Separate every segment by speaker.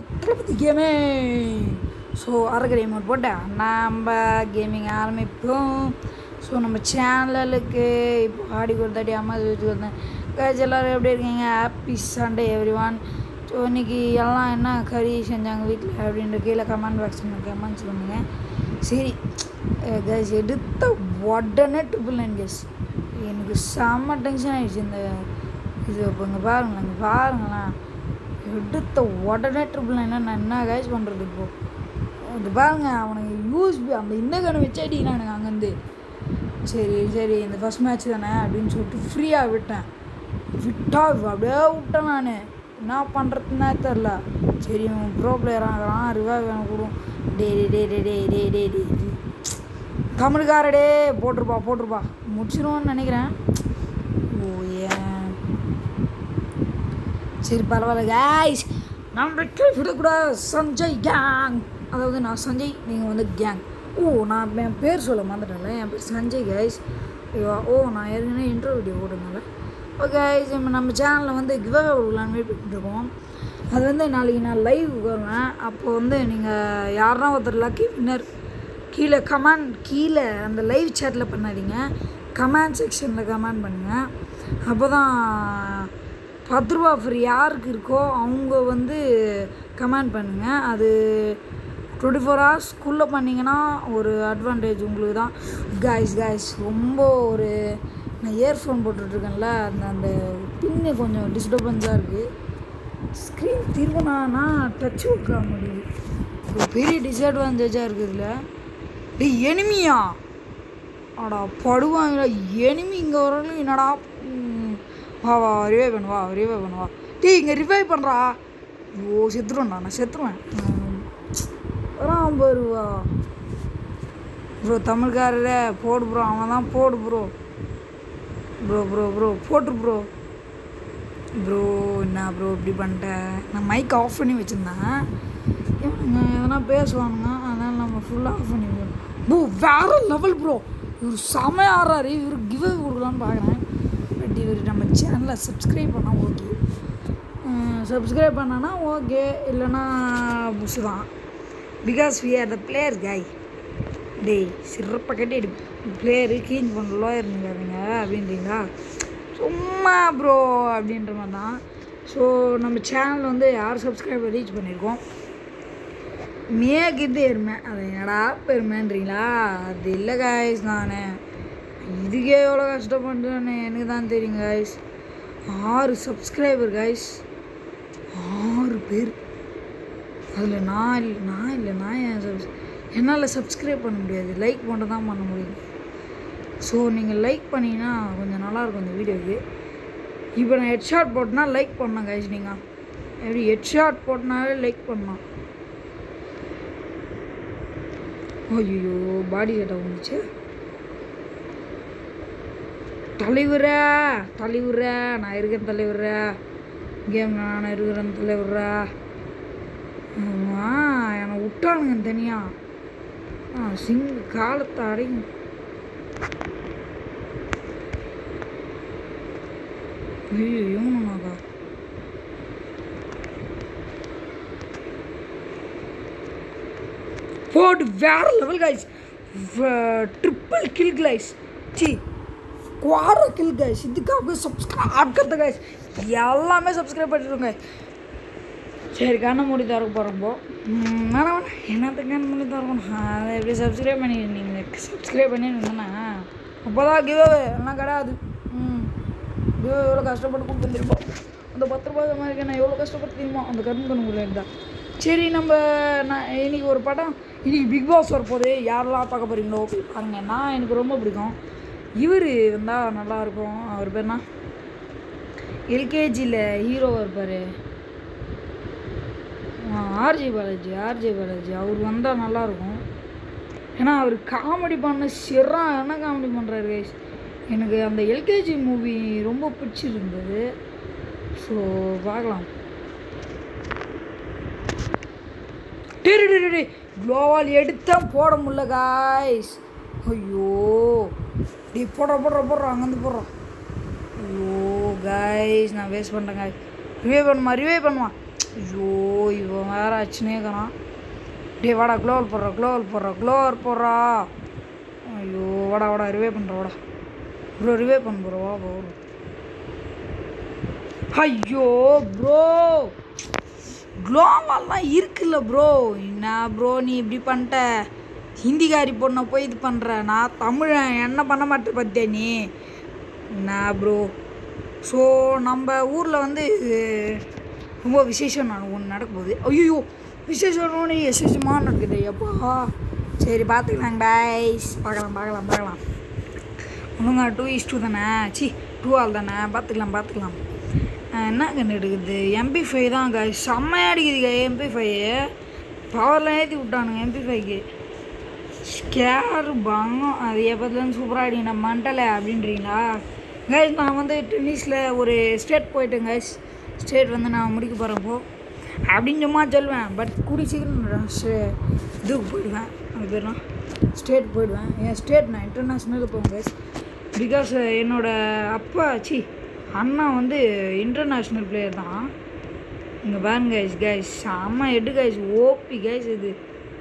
Speaker 1: தளபதி கேமே ஸோ அரைக்கிற அமௌண்ட் போட்டேன் நம்ம கேமிங் ஆரம்பிப்போம் ஸோ நம்ம சேனலுக்கு இப்போ ஆடி கொடுத்தாடி அம்மா வச்சு வந்தேன் guys எல்லோரும் எப்படி இருக்கீங்க happy Sunday everyone so இன்றைக்கி எல்லாம் என்ன கறி செஞ்சாங்க வீட்டில் அப்படின்ற கீழே கமெண்ட் பாக்ஸில் கமெண்ட்ஸ் பண்ணுங்க சரி கைஸ் எடுத்த உடனே ட்ரிபிள் நைன் கேஸ் எனக்கு செம்ம டென்ஷன் ஆகிடுச்சு இந்த இது இப்போ இங்கே பாருங்களேன் இங்கே பாருங்களேன் எடுத்த உடனே ட்ரிபிள் நைனா நான் என்ன கைஸ் பண்ணுறது இப்போது இது பாருங்க அவனுக்கு யூஸ்பி அந்த இந்த கண்ணை வச்சு அடிக்கிறானுங்க அங்கேருந்து சரி சரி இந்த ஃபஸ்ட் மேட்ச் தானே அப்படின்னு சொல்லிட்டு ஃப்ரீயாக விட்டேன் விட்டா அப்படியே விட்டேன் நான் என்ன பண்ணுறதுன்னே தெரில சரி இவன் ப்ரோ பிளேயர் ஆகிறான் ரிவைவ் வேணும் கூடும் டே டே டே டே டே டே டே டே தமிழ்காரடே போட்டிருப்பா போட்டிருப்பா முடிச்சிருவோன்னு நினைக்கிறேன் ஓ ஏன் சரி பரவாயில்ல கேஸ் நம்ம விடக்கூடாது சஞ்சய் கேங் அதாவது நான் சஞ்சய் நீங்கள் வந்து கேங் ஓ நான் என் பேர் சொல்ல மறந்துட்டேன்ல என் பேர் சஞ்சய் கைஸ் ஓ நான் ஏற்கனவே இன்ட்ரோ வீடியோ போட்டிருந்தேன்ல ஓகே இப்போ நம்ம சேனலில் வந்து கிவ் கொடுக்கலான்னு வெயிட் பண்ணிட்டுருக்கோம் அது வந்து நாளைக்கு நான் லைவ் வருவேன் அப்போ வந்து நீங்கள் யாருன்னா ஒருத்தர் லக்கி வின்னர் கீழே கமெண்ட் கீழே அந்த லைவ் சேட்டில் பண்ணாதீங்க கமெண்ட் செக்ஷனில் கமெண்ட் பண்ணுங்கள் அப்போ தான் பத்து ரூபா ஃப்ரீ யாருக்கு இருக்கோ அவங்க வந்து கமெண்ட் பண்ணுங்கள் அது டுவெண்ட்டி ஃபோர் ஹவர்ஸ்க்குள்ளே பண்ணிங்கன்னா ஒரு அட்வான்டேஜ் உங்களுக்கு தான் காய்ஸ் காய்ஸ் ரொம்ப ஒரு நான் இயர்ஃபோன் போட்டுட்ருக்கேன்ல அந்த அந்த பின்னு கொஞ்சம் டிஸ்டர்பன்ஸாக இருக்குது ஸ்க்ரீன் திரும்பினானா டச் ஒர்க் ஆக முடியுது ஒரு பெரிய டிஸ்அட்வான்டேஜாக இருக்குது இதில் டேய் எனிமியா அடா படுவாங்களா எனிமி இங்கே வரணும் என்னடா ம், வா வா ரிவைவ் பண்ணு வா ரிவைவ் பண்ணு வா டேய் இங்கே ரிவைவ் பண்ணுறா ஐயோ செத்துருவேன்டா நான் செத்துருவேன் வரான் பாருவா ப்ரோ தமிழ்காரரே போடு ப்ரோ அவன் தான் போடு ப்ரோ ப்ரோ ப்ரோ ப்ரோ போட்டு ப்ரோ ப்ரோ என்ன ப்ரோ இப்படி பண்ணிட்டேன் நான் மைக் ஆஃப் பண்ணி வச்சுருந்தேன் இவனுங்க எதனா பேசுவானுங்க அதனால் நம்ம ஃபுல்லாக ஆஃப் பண்ணி ப்ரோ வேற லெவல் ப்ரோ இவர் செமையாக ஆடுறாரு இவர் கிவ் கொடுக்கலான்னு பார்க்குறேன் பட் இவர் நம்ம சேனலை சப்ஸ்கிரைப் பண்ணால் ஓகே சப்ஸ்கிரைப் பண்ணனா ஓகே இல்லைன்னா புஷ் தான் because we are the player guy டேய் சிறப்பாக கட்டி பிளேயரு கீஞ்ச் பண்ண லோயர் இருந்துங்க அப்படின்றீங்களா சும்மா ப்ரோ அப்படின்ற மாதிரி தான் ஸோ நம்ம சேனல் வந்து யார் சப்ஸ்கிரைபர் ரீச் பண்ணியிருக்கோம் மேகிட்டு எருமை அது என்னடா பெருமைன்றீங்களா அது இல்லை காய்ஸ் நான் இதுக்கே எவ்வளோ கஷ்டப்படுறேன்னு எனக்கு தான் தெரியும் காய்ஸ் ஆறு சப்ஸ்கிரைபர் காய்ஸ் ஆறு பேர் அதில் நான் இல்லை நான் இல்லை நான் என் சப்ஸ் என்னால் சப்ஸ்கிரைப் பண்ண முடியாது லைக் மட்டும் தான் பண்ண முடியும் ஸோ நீங்கள் லைக் பண்ணிங்கன்னா கொஞ்சம் நல்லாயிருக்கும் இந்த வீடியோக்கு இப்போ நான் ஹெட்ஷாட் போட்டேன்னா லைக் பண்ணேன் கைஸ் நீங்கள் எப்படி ஹெட்ஷாட் போட்டனாலே லைக் பண்ணலாம் ஐயோ பாடி கட்ட வந்துச்சு தலைவரா தலைவரா நான் இருக்கேன் தலைவரா கேம் நான் இருக்கிறேன் தலைவரா ஆ என்னை விட்டானுங்க தனியாக ஆ சிங் காலத்தை அடையும் ஐயோ இவனுனாக்கா போடு வேற level guys triple kill guys சி குவார கில் கைஸ் இதுக்காக சப்ஸ்கிரைப் ஆட்கத்த கைஸ் எல்லாமே சப்ஸ்கிரைப் பண்ணிடுங்க சரி கண்ணை மூடி திறக்க போகிறப்போ வேணாம் வேணாம் என்னத்துக்கு கண்ணு மூடி திறக்கணும் அதை எப்படி சப்ஸ்கிரைப் பண்ணி நீங்கள் சப்ஸ்கிரைப் பண்ணிருந்தேன்னா அப்போ தான் கிவ் எல்லாம் கிடையாது ம் கிவ் எவ்வளோ கஷ்டப்பட்டு கொடுத்து தெரியுமா அந்த பத்து ரூபாய் மாதிரி நான் எவ்வளோ கஷ்டப்பட்டு தெரியுமா அந்த கரும்பு கண்ணுக்குள்ளே இருந்தா சரி நம்ம நான் இன்னைக்கு ஒரு படம் இன்னைக்கு பிக் பாஸ் வரப்போகுது யாரெல்லாம் பார்க்க போகிறீங்களோ போய் பாருங்க நான் எனக்கு ரொம்ப பிடிக்கும் இவர் வந்தால் நல்லாயிருக்கும் அவர் பேர்னா எல்கேஜியில் ஹீரோவாக இருப்பார் ஆர்ஜே பாலாஜி ஆர்ஜே பாலாஜி அவர் வந்தால் நல்லாயிருக்கும் ஏன்னா அவர் காமெடி பண்ண சிறா என்ன காமெடி பண்ணுறாரு கைஸ் எனக்கு அந்த எல்கேஜி மூவி ரொம்ப பிடிச்சிருந்தது ஸோ பார்க்கலாம் டேய் டேய், டேய், டேய் க்ளோவால் எடுத்தேன் போட முடியல காய்ஸ் ஐயோ டே போடுற போடுற போடுறோம் அங்கேருந்து போடுறோம் ஐயோ காய்ஸ் நான் வேஸ்ட் பண்ணுறேன் காய் ரிவே பண்ணுமா ரிவே பண்ணுவான் ஐயோ இவன் வேற ஆச்சுன்னே இருக்கிறான் டே வாடா க்ளோவல் போடுறா க்ளோவல் போடுறா க்ளோவர் போடுறா ஐயோ வாடா வாடா ரிவே பண்ணுற வாடா ப்ரோ ரிவே பண்ண ப்ரோ வா ப்ரோ ஐயோ ப்ரோ க்ளோவால்லாம் இருக்குல்ல ப்ரோ என்ன ப்ரோ நீ இப்படி பண்ணிட்ட ஹிந்திக்காரி பொண்ணை போய் இது பண்ணுற நான் தமிழன் என்ன பண்ண மாட்டேன் பார்த்தியா நீ என்ன ப்ரோ ஸோ நம்ம ஊரில் வந்து ரொம்ப விசேஷம் நான் ஒன்று நடக்க போகுது ஐயோ விசேஷம் ஒன்று விசேஷமாக நடக்குது எப்பா சரி பார்த்துக்கலாம் கைஸ் பார்க்கலாம் பார்க்கலாம் பார்க்கலாம் ஒழுங்கா டூ இஸ் டூ தானே சி டூ ஆல் தானே பார்த்துக்கலாம் பார்த்துக்கலாம் அஹ் என்ன கண்ணு எடுக்குது எம்பி ஃபைவ் தான் கை செம்மையாக அடிக்குது எம்பி ஃபைவ் பவரில் ஏற்றி விட்டானுங்க எம்பி ஃபைவ்க்கு ஸ்கேர் பங்கம் அது எப்போதுலேருந்து சூப்பராக அடி நம்ம மண்டலை அப்படின்றீங்களா கைஸ் நான் வந்து டென்னிஸில் ஒரு ஸ்டேட் போயிட்டேன் கைஸ் ஸ்டேட் வந்து நான் முடிக்க போகிறப்போ அப்படின்னு சும்மா சொல்லுவேன் பட் கூடி சீக்கிரம் நான் ஸ்டே- இதுக்கு போயிடுவேன் அது பேர்னா ஸ்டேட் போயிடுவேன் என் ஸ்டேட் நான் இன்டர்நேஷ்னலுக்கு போவேன் கைஸ் பிகாஸ் என்னோட அப்பா சி அண்ணா வந்து இன்டர்நேஷ்னல் பிளேயர் தான் இங்கே பாருங்க கைஸ் கைஸ் செம்ம எடு கைஸ் ஓபி கைஸ் இது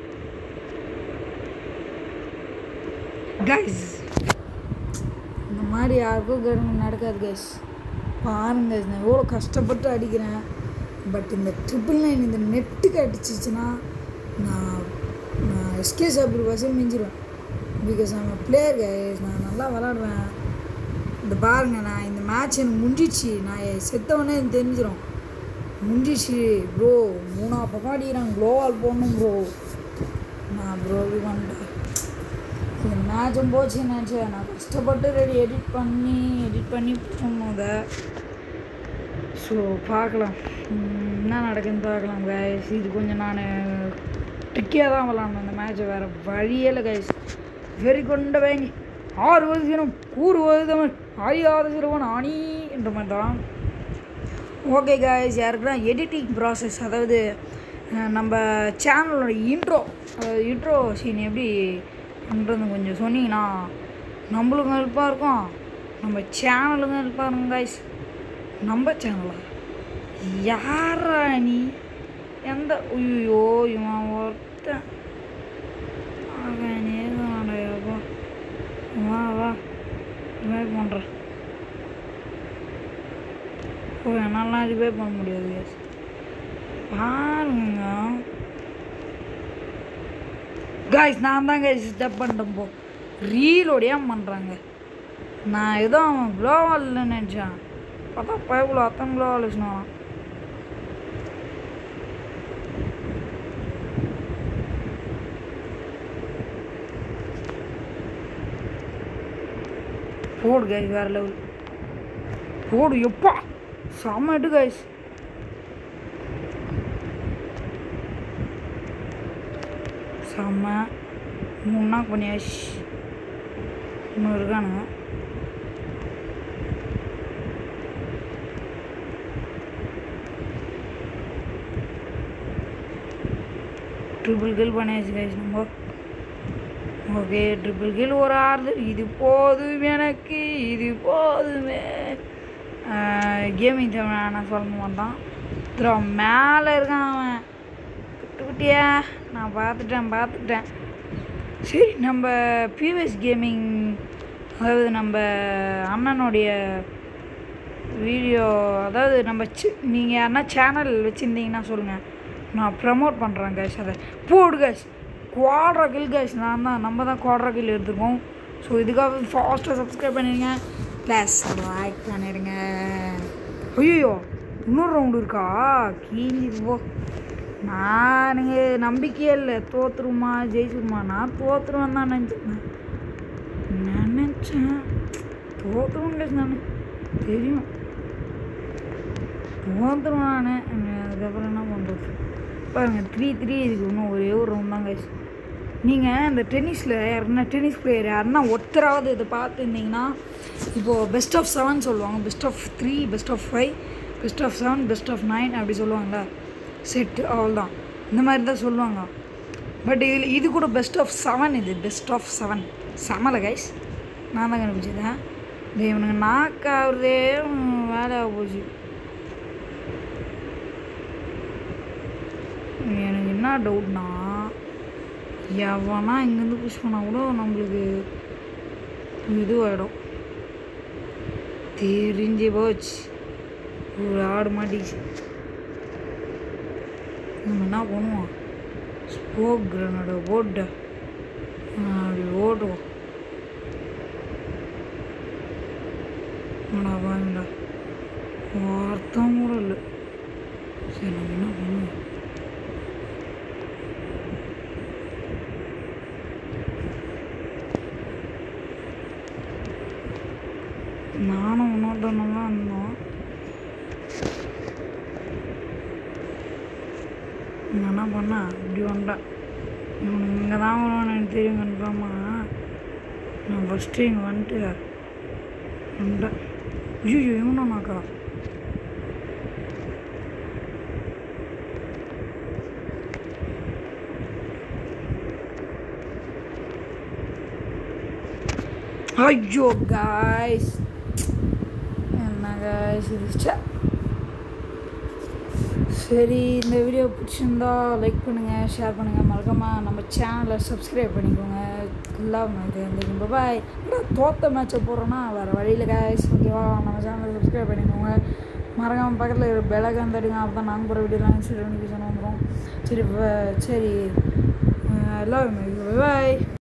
Speaker 1: கைஸ் இந்த மாதிரி யாருக்கும் கவர்மெண்ட் நடக்காது கைஸ் பாருங்க guys, நான் எவ்வளோ கஷ்டப்பட்டு அடிக்கிறேன் பட் இந்த ட்ரிபிள் நைன் இந்த நெட்டுக்கு அடிச்சிச்சுன்னா நான் நான் எஸ்கே சாப்பிடு வசம் மிஞ்சிடுவேன் பிகாஸ் நான் பிளேயர் கைஸ் நான் நல்லா விளாடுவேன் இந்த பாருங்க நான் இந்த மேட்ச் எனக்கு முடிஞ்சிச்சு நான் செத்தவொடனே எனக்கு தெரிஞ்சிடும் முடிஞ்சிச்சு ப்ரோ மூணா பக்கம் அடிக்கிறான் க்ளோவால் போடணும் ப்ரோ நான் ப்ரோ இது பண்ணிட்டேன் இந்த மேட்சும் போச்சு நினச்சேன் நான் கஷ்டப்பட்டு ரெடி எடிட் பண்ணி எடிட் பண்ணி போடணும் அதை ஸோ பார்க்கலாம் உம், என்ன நடக்குதுன்னு பார்க்கலாம் கைஸ் இது கொஞ்சம் நான் ட்ரிக்கியாக தான் விளாடணும் இந்த மேட்ச்சை வேறு வழியே இல்லை கைஸ் வெறி கொண்ட வேங்கி ஆறு வருஷம் கூறு வருதவன் அறியாத சிறுவன் ஆணி என்ற மாதிரி தான் ஓகே காய்ஸ் யாருக்குன்னா எடிட்டிங் ப்ராசஸ் அதாவது அஹ், நம்ம சேனலோட இன்ட்ரோ அதாவது இன்ட்ரோ சீன் எப்படி பண்ணுறது கொஞ்சம் சொன்னீங்கன்னா நம்மளுக்கும் ஹெல்ப்பாக இருக்கும் நம்ம சேனலுக்கும் ஹெல்ப்பாக இருக்கும் காய்ஸ் நம்ம சேனலா யாரா நீ எந்த ஐயோ இவன் ஒருத்தன் அவனே தானேப்பா வா வா இவன் பண்ணுறான் ஓ என்னாலாம் இதுவே பண்ண முடியாது guys. பாருங்க காய்ஸ் நான் தான் கைஸ் ஸ்டெப் பண்ணிட்டேன் போ ரீலோடையா பண்ணுறாங்க நான் ஏதோ அவன் க்ளோவால் இல்லைன்னு நினச்சேன் பார்த்தா பயப்புல அத்தனை க்ளோவால் வச்சுனான் போடு கைஸ் வேறு லெவல் போடு எப்பா செம்ம எடு கைஸ் செம்ம மூணு நாள் பண்ணியாச்சு இன்னும் இருக்கானுங்க ட்ரிபிள் கில் பண்ணியாச்சு கைஸ் நம்ம ஓகே ட்ரிபிள் கில் ஒரு ஆறுதல் இது போதும் எனக்கு இது போதுமே கேமிங் தமிழ் நான் சொல்ல மாட்டான் திரு மேலே இருக்கான் அவன் குட்டி குட்டியா நான் பார்த்துட்டேன் பார்த்துட்டேன் சரி நம்ம பிவிஎஸ் கேமிங் அதாவது நம்ம அண்ணனுடைய வீடியோ அதாவது நம்ம சி நீங்கள் யாருன்னா சேனல் வச்சுருந்தீங்கன்னா சொல்லுங்கள் நான் ப்ரமோட் பண்ணுறேன் கேஷ் அதை போடு கேஷ் குவாட்ரா கில் கேஷ் நான் தான் நம்ம தான் குவாட்ரா கில் எடுத்துருக்கோம் ஸோ இதுக்காக ஃபாஸ்ட்டாக சப்ஸ்கிரைப் பண்ணிடுங்க ப்ளஸ் லைக் பண்ணிடுங்க ஐயோ இன்னொரு ரவுண்டு இருக்கா கீஞ்சிது போ நான் எனக்கு நம்பிக்கையே இல்லை தோத்துருமா ஜெயிச்சிருமா நான் தோத்துருவேன் தான் நினச்சிருந்தேன் நினச்சேன் தோத்துருவேன் கேஸ் நான் தெரியும் தோத்துருவேன் நான் அதுக்கப்புறம் என்ன பண்ணுறது பாருங்கள் த்ரீ த்ரீ இதுக்கு இன்னும் ஒரே ஒரு ரவுண்ட் தான் கைஸ் நீங்கள் இந்த டென்னிஸில் யாருன்னா டென்னிஸ் பிளேயர் யாருன்னா ஒருத்தராவது இதை பார்த்துருந்தீங்கன்னா இப்போது பெஸ்ட் ஆஃப் செவன் சொல்லுவாங்க best of three best of five best of seven best of nine அப்படி சொல்லுவாங்கள்ல செட்டு அவ்வளோதான் இந்த மாதிரி தான் சொல்லுவாங்க பட் இதில் இது கூட பெஸ்ட் ஆஃப் செவன் இது பெஸ்ட் ஆஃப் செவன் செமலை கைஸ் நான் தான் கண்டுபிடிச்சதேன் இது இவனுங்க நாக்காகிறதே வேலையாக போச்சு எனக்கு என்ன டவுட்னா எவனா இங்கேருந்து புஷ் பண்ணால் கூட நம்மளுக்கு இதுவாகிடும் தெரிஞ்சு போச்சு ஒரு ஆடு மாட்டிச்சு நம்ம என்ன பண்ணுவோம் ஸ்போக் கிரனடை போட்டு அப்படி ஓட்டுவோம் ஆடா வாங்கடா அர்த்தம் கூட இல்லை சரி நம்ம என்ன பண்ணுவோம் நானும் இன்னொருத்தனும் தான் இருந்தோம் நான் என்ன பண்ணா இப்படி வந்தேன் இவனுக்கு இங்கே தான் வருவான்னு எனக்கு தெரியும் கன்ஃபார்மாக நான் ஃபஸ்ட்டு இங்கே வந்துட்டு வந்துட்டேன் ஐயோ இவனாக்கா ஐயோ காய்ஸ் என்ன காய்ஸ் இது ச்சே. சரி இந்த வீடியோ பிடிச்சிருந்தா லைக் பண்ணுங்கள் ஷேர் பண்ணுங்கள் மறக்காமல் நம்ம சேனலை சப்ஸ்கிரைப் பண்ணிக்கோங்க லவ் மாதிரி பாய் தோத்த மேட்சை போடுறோன்னா வேறு வழியில் காய்ஸ் ஓகேவா நம்ம சேனலை சப்ஸ்கிரைப் பண்ணிக்கோங்க மறக்காமல் பக்கத்தில் இருக்கிற பெலகான் தடுங்க அப்போ தான் நாங்கள் போகிற வீடியோலாம் சரி நோட்டிஃபிகேஷன் வந்துடும் சரி இப்ப- சரி லவ் பாய்